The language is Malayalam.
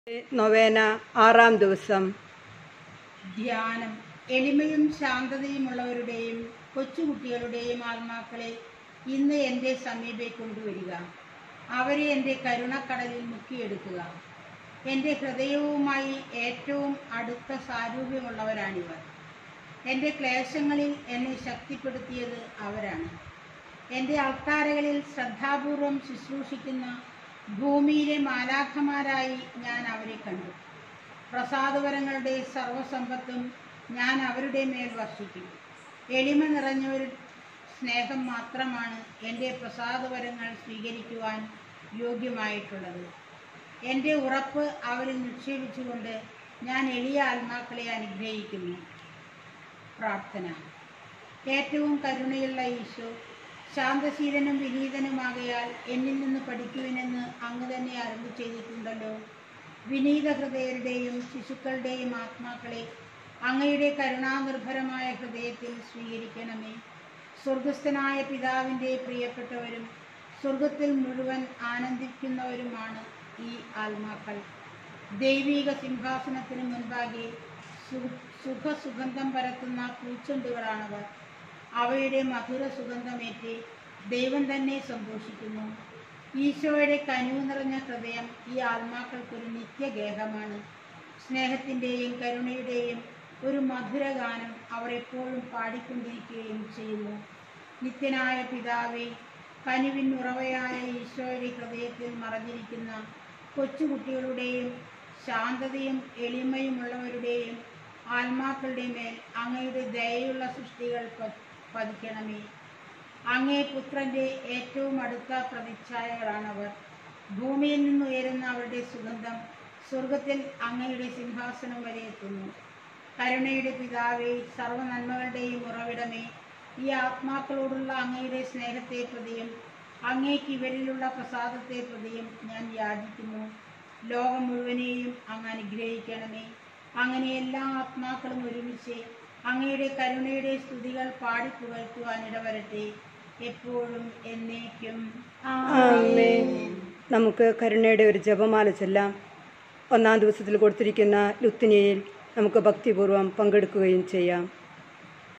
നൊവേന ആറാം ദിവസം ധ്യാനം എളിമയും ശാന്തതയുമുള്ളവരുടെയും കൊച്ചുകുട്ടികളുടെയും ആത്മാക്കളെ ഇന്ന് എൻ്റെ സമീപേ കൊണ്ടുവരിക അവരെ എൻ്റെ കരുണക്കടലിൽ മുക്കിയെടുക്കുക എൻ്റെ ഹൃദയവുമായി ഏറ്റവും അടുത്ത സാരൂപ്യമുള്ളവരാണിവർ എൻ്റെ ക്ലേശങ്ങളിൽ എന്നെ ശക്തിപ്പെടുത്തിയത് അവരാണ് എൻ്റെ അൾത്താരകളിൽ ശ്രദ്ധാപൂർവം ശുശ്രൂഷിക്കുന്ന ഭൂമിയിലെ മാലാഖമാരായി ഞാൻ അവരെ കണ്ടു പ്രസാദവരങ്ങളുടെ സർവസമ്പത്തും ഞാൻ അവരുടെ മേൽ വർഷിക്കും എളിമ നിറഞ്ഞൊരു സ്നേഹം മാത്രമാണ് എൻ്റെ പ്രസാദവരങ്ങൾ സ്വീകരിക്കുവാൻ യോഗ്യമായിട്ടുള്ളത് എൻ്റെ ഉറപ്പ് അവരിൽ നിക്ഷേപിച്ചുകൊണ്ട് ഞാൻ എളിയ ആത്മാക്കളെ അനുഗ്രഹിക്കുന്നു പ്രാർത്ഥന ഏറ്റവും കരുണയുള്ള ഈശോ ശാന്തശീലനും വിനീതനുമാകയാൽ എന്നിൽ നിന്ന് പഠിക്കുവിനെന്ന് അങ്ങ് തന്നെ അറിവ് ചെയ്തിട്ടുണ്ടല്ലോ വിനീത ഹൃദയരുടെയും ശിശുക്കളുടെയും ആത്മാക്കളെ അങ്ങയുടെ കരുണാനിർഭരമായ ഹൃദയത്തിൽ സ്വീകരിക്കണമേ സ്വർഗസ്ഥനായ പിതാവിൻ്റെ പ്രിയപ്പെട്ടവരും സ്വർഗത്തിൽ മുഴുവൻ ആനന്ദിക്കുന്നവരുമാണ് ഈ ആത്മാക്കൾ ദൈവീക സിംഹാസനത്തിന് മുൻപാകെ സു- സുഖസുഗന്ധം പരത്തുന്ന പൂച്ചെണ്ടുകളാണവർ അവയുടെ മധുര സുഗന്ധമേറ്റ് ദൈവം തന്നെ സന്തോഷിക്കുന്നു ഈശോയുടെ കനിവ് നിറഞ്ഞ ഹൃദയം ഈ ആത്മാക്കൾക്കൊരു നിത്യഗേഹമാണ് സ്നേഹത്തിൻ്റെയും കരുണയുടെയും ഒരു മധുരഗാനം അവർ എപ്പോഴും പാടിക്കൊണ്ടിരിക്കുകയും ചെയ്യുന്നു നിത്യനായ പിതാവേ കനിവിൻ ഉറവയായ ഈശോയുടെ ഹൃദയത്തിൽ മറഞ്ഞിരിക്കുന്ന കൊച്ചുകുട്ടികളുടെയും ശാന്തതയും എളിമയുമുള്ളവരുടെയും ആത്മാക്കളുടെ മേൽ അങ്ങയുടെ ദയയുള്ള സൃഷ്ടികൾ പ- പതിക്കണമേ അങ്ങേ പുത്രന്റെ ഏറ്റവും അടുത്ത പ്രതിച്ഛായകളാണവർ ഭൂമിയിൽ നിന്ന് ഉയരുന്ന അവരുടെ സുഗന്ധം സ്വർഗത്തിൽ അങ്ങയുടെ സിംഹാസനം വരെ എത്തുന്നു കരുണയുടെ പിതാവേ സർവ്വ നന്മകളുടെയും ഉറവിടമേ ഈ ആത്മാക്കളോടുള്ള അങ്ങയുടെ സ്നേഹത്തെ പ്രതിയും അങ്ങേക്ക് ഇവരിലുള്ള പ്രസാദത്തെ പ്രതിയും ഞാൻ യാചിക്കുന്നു ലോകം മുഴുവനെയും അങ്ങ് അനുഗ്രഹിക്കണമേ അങ്ങനെ എല്ലാ ആത്മാക്കളും ഒരുമിച്ച് അങ്ങയുടെ കരുണയുടെ സ്തുതികൾ പാടിപ്പുകഴ്ത്തുവാൻ ഇടവരട്ടെ എപ്പോഴും എന്നേക്കും ആമേൻ നമുക്ക് കരുണയുടെ ഒരു ജപമാല ചൊല്ലാം ഒന്നാം ദിവസത്തിൽ കൊടുത്തിരിക്കുന്ന ലുത്തിനിയിൽ നമുക്ക് ഭക്തിപൂർവ്വം പങ്കെടുക്കുകയും ചെയ്യാം